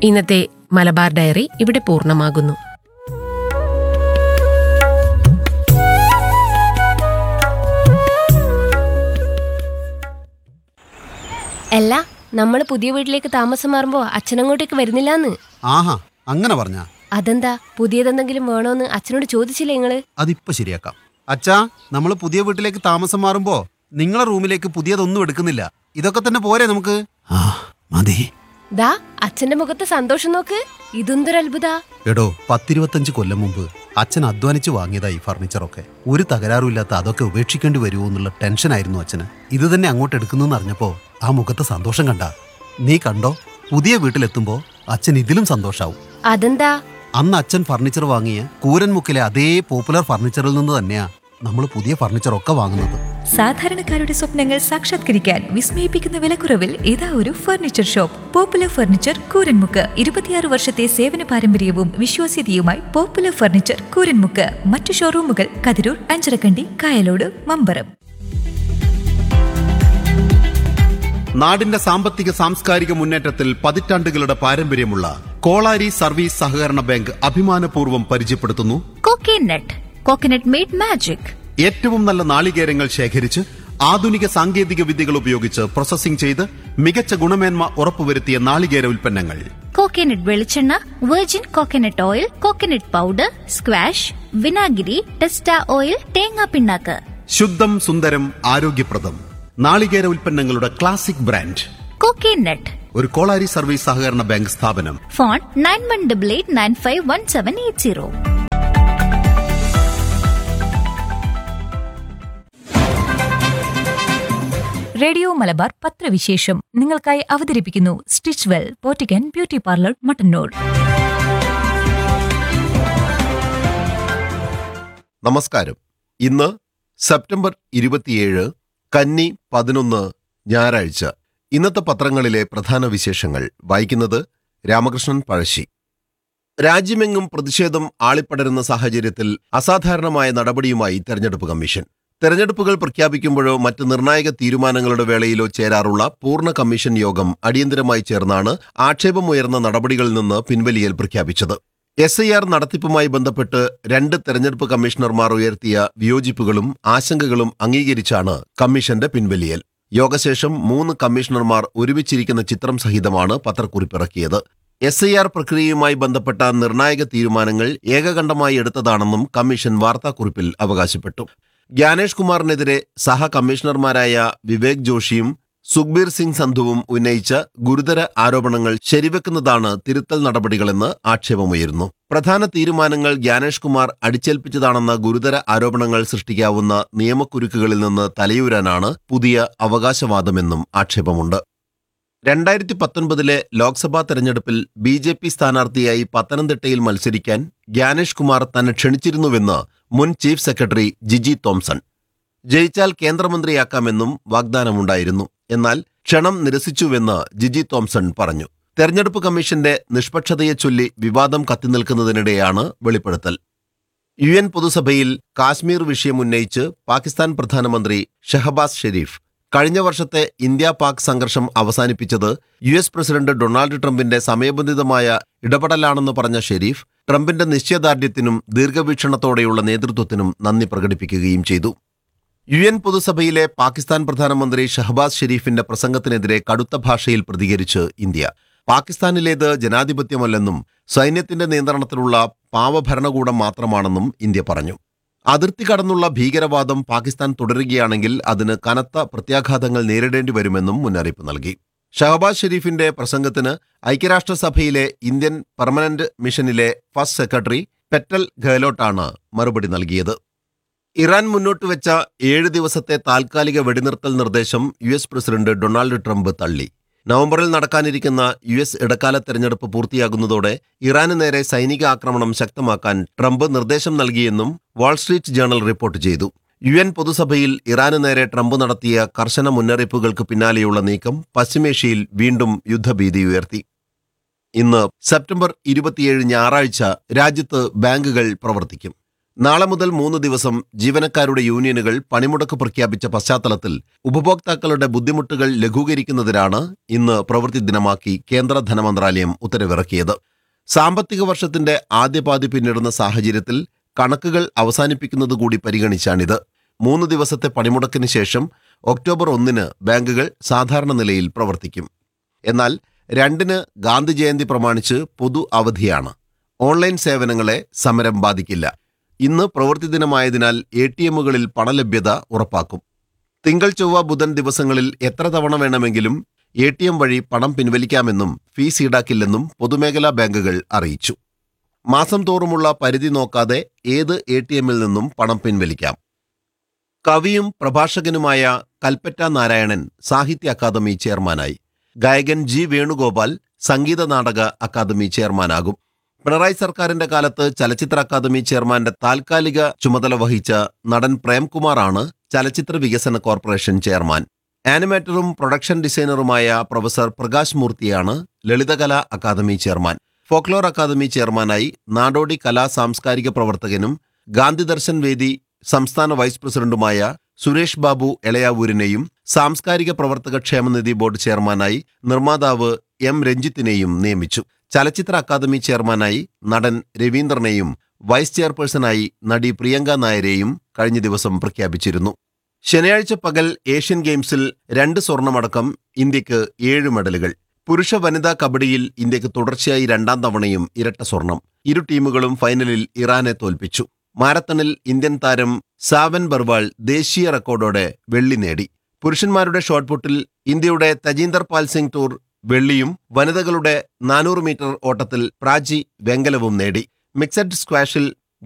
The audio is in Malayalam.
ഇന്നത്തെ മലബാർ ഡയറി ഇവിടെ പൂർണ്ണമാകുന്നു അല്ല നമ്മൾ പുതിയ വീട്ടിലേക്ക് താമസം മാറുമ്പോ അച്ഛനങ്ങോട്ടേക്ക് വരുന്നില്ലാന്ന് ആഹാ അങ്ങനെ പറഞ്ഞ അതെന്താ പുതിയതെന്തെങ്കിലും വേണോന്ന് അച്ഛനോട് ചോദിച്ചില്ലേ നിങ്ങള് അതിപ്പോ ശരിയാക്കാം അച്ഛാ നമ്മൾ പുതിയ വീട്ടിലേക്ക് താമസം മാറുമ്പോ നിങ്ങളെ റൂമിലേക്ക് പുതിയതൊന്നും എടുക്കുന്നില്ല ഇതൊക്കെ തന്നെ പോരെ നമുക്ക് ആ മതി ദാ അച്ഛന്റെ മുഖത്ത് സന്തോഷം നോക്ക് ഇതെന്തൊരു അത്ഭുത എടോ പത്തിരുപത്തഞ്ച് കൊല്ലം മുമ്പ് അച്ഛൻ അധ്വാനിച്ച് വാങ്ങിയതാ ഈ ഫർണിച്ചറൊക്കെ ഒരു തകരാറുമില്ലാത്ത അതൊക്കെ ഉപേക്ഷിക്കേണ്ടി വരുമോ എന്നുള്ള ടെൻഷനായിരുന്നു അച്ഛന് ഇത് തന്നെ അങ്ങോട്ട് എടുക്കുന്നെന്ന് അറിഞ്ഞപ്പോ ആ മുഖത്തെ സന്തോഷം കണ്ട നീ കണ്ടോ പുതിയ വീട്ടിലെത്തുമ്പോ അച്ഛൻ ഇതിലും സന്തോഷാവും അതെന്താ അന്ന് അച്ഛൻ ഫർണിച്ചർ വാങ്ങിയ കൂരൻമുക്കിലെ അതേ പോപ്പുലർ ഫർണിച്ചറിൽ നിന്ന് തന്നെയാ നമ്മൾ പുതിയ ഫർണിച്ചറൊക്കെ വാങ്ങുന്നത് സാധാരണക്കാരുടെ സ്വപ്നങ്ങൾ സാക്ഷാത്കരിക്കാൻ വിസ്മയിപ്പിക്കുന്ന വിലക്കുറവിൽ ഇതാ ഒരു furniture shop popular furniture Kooranmukku ഇരുപത്തിയാറ് വർഷത്തെ സേവന പാരമ്പര്യവും വിശ്വാസ്യതയുമായി പോപ്പുലർ ഫർണിച്ചർ കൂരൻമുക്ക് മറ്റു ഷോറൂമുകൾ കതിരൂർ അഞ്ചരക്കണ്ടി കായലോട് മമ്പറം നാടിന്റെ സാമ്പത്തിക സാംസ്കാരിക മുന്നേറ്റത്തിൽ പതിറ്റാണ്ടുകളുടെ പാരമ്പര്യമുള്ള കോളാരി സർവീസ് സഹകരണ ബാങ്ക് അഭിമാനപൂർവ്വം പരിചയപ്പെടുത്തുന്നു കോക്കനട്ട് കോക്കനട്ട് മെയ്ഡ് മാജിക് ഏറ്റവും നല്ല നാളികേരങ്ങൾ ശേഖരിച്ച് ആധുനിക സാങ്കേതിക വിദ്യകൾ ഉപയോഗിച്ച് പ്രോസസ്സിംഗ് ചെയ്ത് മികച്ച ഗുണമേന്മ ഉറപ്പുവരുത്തിയ നാളികേര ഉൽപ്പന്നങ്ങൾ കോക്കനട്ട് വെളിച്ചെണ്ണ virgin coconut oil coconut powder squash വിനാഗിരി ടെസ്റ്റ ഓയിൽ തേങ്ങാ പിണ്ണാക്ക് ശുദ്ധം സുന്ദരം ആരോഗ്യപ്രദം നാളികേര ഉൽപ്പന്നങ്ങളുടെ ക്ലാസിക് ബ്രാൻഡ് കോക്കനട്ട് ഒരു കോളാരി സർവീസ് സഹകരണ ബാങ്ക് സ്ഥാപനം phone nine one double eight nine five one seven eight zero radio Malabar പത്രവിശേഷം നിങ്ങൾക്കായി അവതരിപ്പിക്കുന്നു സ്റ്റിച്ച് വെൽ പോറ്റിക്കൻ ബ്യൂട്ടി പാർലർ മട്ടന്നൂർ നമസ്കാരം ഇന്ന് സെപ്റ്റംബർ ഇരുപത്തിയേഴ് കന്നി പതിനൊന്ന് ഞായറാഴ്ച ഇന്നത്തെ പത്രങ്ങളിലെ പ്രധാന വിശേഷങ്ങൾ വായിക്കുന്നത് രാമകൃഷ്ണൻ പഴശ്ശി രാജ്യമെങ്ങും പ്രതിഷേധം ആളിപ്പടരുന്ന സാഹചര്യത്തിൽ അസാധാരണമായ നടപടിയുമായി തെരഞ്ഞെടുപ്പ് കമ്മീഷൻ തെരഞ്ഞെടുപ്പുകൾ പ്രഖ്യാപിക്കുമ്പോഴോ മറ്റ് നിർണായക തീരുമാനങ്ങളുടെ വേളയിലോ ചേരാറുള്ള പൂർണ്ണ കമ്മീഷൻ യോഗം അടിയന്തരമായി ചേർന്നാണ് ആക്ഷേപമുയർന്ന നടപടികളിൽ നിന്ന് പിൻവലിയൽ പ്രഖ്യാപിച്ചത് എസ് ഐ ആർ നടത്തിപ്പുമായി ബന്ധപ്പെട്ട് രണ്ട് തെരഞ്ഞെടുപ്പ് കമ്മീഷണർമാർ ഉയർത്തിയ വിയോജിപ്പുകളും ആശങ്കകളും അംഗീകരിച്ചാണ് കമ്മീഷന്റെ പിൻവലിയൽ യോഗശേഷം മൂന്ന് കമ്മീഷണർമാർ ഒരുമിച്ചിരിക്കുന്ന ചിത്രം സഹിതമാണ് പത്രക്കുറിപ്പിറക്കിയത് എസ് ഐ ആർ പ്രക്രിയയുമായി ബന്ധപ്പെട്ട നിർണായക തീരുമാനങ്ങൾ ഏകകണ്ഠമായി എടുത്തതാണെന്നും കമ്മീഷൻ വാർത്താക്കുറിപ്പിൽ അവകാശപ്പെട്ടു ജ്ഞാനേഷ് കുമാറിനെതിരെ സഹ കമ്മീഷണർമാരായ വിവേക് ജോഷിയും സുഖ്ബീർ സിംഗ് സന്ധുവും ഉന്നയിച്ച ഗുരുതര ആരോപണങ്ങൾ ശരിവെക്കുന്നതാണ് തിരുത്തൽ നടപടികളെന്ന് ആക്ഷേപമുയരുന്നു പ്രധാന തീരുമാനങ്ങൾ ജ്ഞാനേഷ് കുമാർ അടിച്ചേൽപ്പിച്ചതാണെന്ന ഗുരുതര ആരോപണങ്ങൾ സൃഷ്ടിക്കാവുന്ന നിയമക്കുരുക്കുകളിൽ നിന്ന് തലയൂരാനാണ് പുതിയ അവകാശവാദമെന്നും ആക്ഷേപമുണ്ട് രണ്ടായിരത്തി പത്തൊൻപതിലെ ലോക്സഭാ തെരഞ്ഞെടുപ്പിൽ ബി ജെ പി സ്ഥാനാർത്ഥിയായി പത്തനംതിട്ടയിൽ മത്സരിക്കാൻ ജ്ഞാനേഷ് കുമാർ തന്നെ ക്ഷണിച്ചിരുന്നുവെന്ന് മുൻ ചീഫ് സെക്രട്ടറി ജിജി തോംസൺ ജയിച്ചാൽ കേന്ദ്രമന്ത്രിയാക്കാമെന്നും വാഗ്ദാനമുണ്ടായിരുന്നു എന്നാൽ ക്ഷണം നിരസിച്ചുവെന്ന് ജിജി തോംസൺ പറഞ്ഞു തെരഞ്ഞെടുപ്പ് കമ്മീഷന്റെ നിഷ്പക്ഷതയെ ചൊല്ലി വിവാദം കത്തിനിൽക്കുന്നതിനിടെയാണ് വെളിപ്പെടുത്തൽ യു എൻ പൊതുസഭയിൽ കാശ്മീർ വിഷയം ഉന്നയിച്ച് പാകിസ്ഥാൻ പ്രധാനമന്ത്രി ഷഹബാസ് ഷെരീഫ് കഴിഞ്ഞ വർഷത്തെ ഇന്ത്യ പാക് സംഘർഷം അവസാനിപ്പിച്ചത് യു എസ് പ്രസിഡന്റ് ഡൊണാൾഡ് ട്രംപിന്റെ സമയബന്ധിതമായ ഇടപെടലാണെന്ന് പറഞ്ഞ ഷെരീഫ് ട്രംപിന്റെ നിശ്ചയദാർഢ്യത്തിനും ദീർഘവീക്ഷണത്തോടെയുള്ള നേതൃത്വത്തിനും നന്ദി പ്രകടിപ്പിക്കുകയും ചെയ്തു യു എൻ പൊതുസഭയിലെ പാകിസ്ഥാൻ പ്രധാനമന്ത്രി ഷഹബാസ് ഷെരീഫിന്റെ പ്രസംഗത്തിനെതിരെ കടുത്ത ഭാഷയിൽ പ്രതികരിച്ച് ഇന്ത്യ പാകിസ്ഥാനിലേത് ജനാധിപത്യമല്ലെന്നും സൈന്യത്തിന്റെ നിയന്ത്രണത്തിലുള്ള പാവഭരണകൂടം മാത്രമാണെന്നും ഇന്ത്യ പറഞ്ഞു അതിർത്തി കടന്നുള്ള ഭീകരവാദം പാകിസ്ഥാൻ തുടരുകയാണെങ്കിൽ അതിന് കനത്ത പ്രത്യാഘാതങ്ങൾ നേരിടേണ്ടി വരുമെന്നും മുന്നറിയിപ്പ് നൽകി ഷഹബാസ് ഷെരീഫിന്റെ പ്രസംഗത്തിന് ഐക്യരാഷ്ട്രസഭയിലെ ഇന്ത്യൻ പെർമനന്റ് മിഷനിലെ ഫസ്റ്റ് സെക്രട്ടറി പെറ്റൽ ഗെഹ്ലോട്ടാണ് മറുപടി നൽകിയത് ഇറാൻ മുന്നോട്ട് വെച്ച ഏഴ് ദിവസത്തെ താൽക്കാലിക വെടിനിർത്തൽ നിർദ്ദേശം U S president Donald Trump തള്ളി നവംബറിൽ നടക്കാനിരിക്കുന്ന യു എസ് ഇടക്കാല തെരഞ്ഞെടുപ്പ് പൂർത്തിയാകുന്നതോടെ ഇറാന് നേരെ സൈനിക ആക്രമണം ശക്തമാക്കാൻ ട്രംപ് നിർദ്ദേശം നൽകിയെന്നും വാൾസ്ട്രീറ്റ് ജേണൽ റിപ്പോർട്ട് ചെയ്തു യു എൻ പൊതുസഭയിൽ ഇറാന് നേരെ ട്രംപ് നടത്തിയ കർശന മുന്നറിയിപ്പുകൾക്ക് പിന്നാലെയുള്ള നീക്കം പശ്ചിമേഷ്യയിൽ വീണ്ടും യുദ്ധഭീതി ഉയർത്തി ഇന്ന് സെപ്റ്റംബർ ഇരുപത്തിയേഴ് ഞായറാഴ്ച രാജ്യത്ത് ബാങ്കുകൾ പ്രവർത്തിക്കും നാളെ മുതൽ മൂന്ന് ദിവസം ജീവനക്കാരുടെ യൂണിയനുകൾ പണിമുടക്ക് പ്രഖ്യാപിച്ച പശ്ചാത്തലത്തിൽ ഉപഭോക്താക്കളുടെ ബുദ്ധിമുട്ടുകൾ ലഘൂകരിക്കുന്നതിനാണ് ഇന്ന് പ്രവൃത്തി ദിനമാക്കി കേന്ദ്ര ധനമന്ത്രാലയം ഉത്തരവിറക്കിയത് സാമ്പത്തിക വർഷത്തിന്റെ ആദ്യപാതി പിന്നിടുന്ന സാഹചര്യത്തിൽ കണക്കുകൾ അവസാനിപ്പിക്കുന്നത് കൂടി പരിഗണിച്ചാണിത് മൂന്ന് ദിവസത്തെ പണിമുടക്കിന് ശേഷം ഒക്ടോബർ ഒന്നിന് ബാങ്കുകൾ സാധാരണ നിലയിൽ പ്രവർത്തിക്കും എന്നാൽ രണ്ടിന് ഗാന്ധി ജയന്തി പ്രമാണിച്ച് പൊതു അവധിയാണ് ഓൺലൈൻ സേവനങ്ങളെ സമരം ബാധിക്കില്ല ഇന്ന് പ്രവൃത്തി ദിനമായതിനാൽ എ ടി എമ്മുകളിൽ പണലഭ്യത ഉറപ്പാക്കും തിങ്കൾ ചൊവ്വ ബുധൻ ദിവസങ്ങളിൽ എത്ര തവണ വേണമെങ്കിലും എ ടി എം വഴി പണം പിൻവലിക്കാമെന്നും ഫീസ് ഈടാക്കില്ലെന്നും പൊതുമേഖലാ ബാങ്കുകൾ അറിയിച്ചു മാസം തോറുമുള്ള പരിധി നോക്കാതെ ഏത് എ ടി എമ്മിൽ നിന്നും പണം പിൻവലിക്കാം കവിയും പ്രഭാഷകനുമായ കൽപ്പറ്റ നാരായണൻ സാഹിത്യ അക്കാദമി ചെയർമാനായി ഗായകൻ ജി വേണുഗോപാൽ സംഗീത നാടക അക്കാദമി ചെയർമാനാകും പിണറായി സർക്കാരിന്റെ കാലത്ത് ചലച്ചിത്ര അക്കാദമി ചെയർമാന്റെ താൽക്കാലിക ചുമതല വഹിച്ച നടൻ പ്രേംകുമാറാണ് ചലച്ചിത്ര വികസന കോർപ്പറേഷൻ ചെയർമാൻ ആനിമേറ്ററും പ്രൊഡക്ഷൻ ഡിസൈനറുമായ പ്രൊഫസർ പ്രകാശ് മൂർത്തിയാണ് Lalithakala academy chairman folklore academy ചെയർമാനായി നാടോടി കലാ സാംസ്കാരിക പ്രവർത്തകനും ഗാന്ധി ദർശൻ വേദി സംസ്ഥാന വൈസ് പ്രസിഡന്റുമായ സുരേഷ് ബാബു എളയാവൂരിനെയും സാംസ്കാരിക പ്രവർത്തക ക്ഷേമനിധി ബോർഡ് ചെയർമാനായി നിർമ്മാതാവ് എം രഞ്ജിത്തിനെയും നിയമിച്ചു ചലച്ചിത്ര അക്കാദമി ചെയർമാനായി നടൻ രവീന്ദ്രനെയും വൈസ് ചെയർപേഴ്സണായി നടി പ്രിയങ്ക നായരെയും കഴിഞ്ഞ ദിവസം പ്രഖ്യാപിച്ചിരുന്നു ശനിയാഴ്ച പകൽ ഏഷ്യൻ ഗെയിംസിൽ രണ്ട് സ്വർണമടക്കം ഇന്ത്യക്ക് ഏഴ് മെഡലുകൾ പുരുഷ വനിതാ കബഡിയിൽ ഇന്ത്യക്ക് തുടർച്ചയായി രണ്ടാം തവണയും ഇരട്ട സ്വർണം ഇരു ടീമുകളും ഫൈനലിൽ ഇറാനെ തോൽപ്പിച്ചു മാരത്തണിൽ ഇന്ത്യൻ താരം സാവൻ ബർവാൾ ദേശീയ റെക്കോർഡോടെ വെള്ളി നേടി പുരുഷന്മാരുടെ ഷോട്ട്പുട്ടിൽ ഇന്ത്യയുടെ തജീന്ദർ പാൽ സിംഗ് ടൂർ വെള്ളിയും വനിതകളുടെ നാനൂറ് മീറ്റർ ഓട്ടത്തിൽ പ്രാചി വെങ്കലവും നേടി മിക്സഡ് സ്ക്വാഷിൽ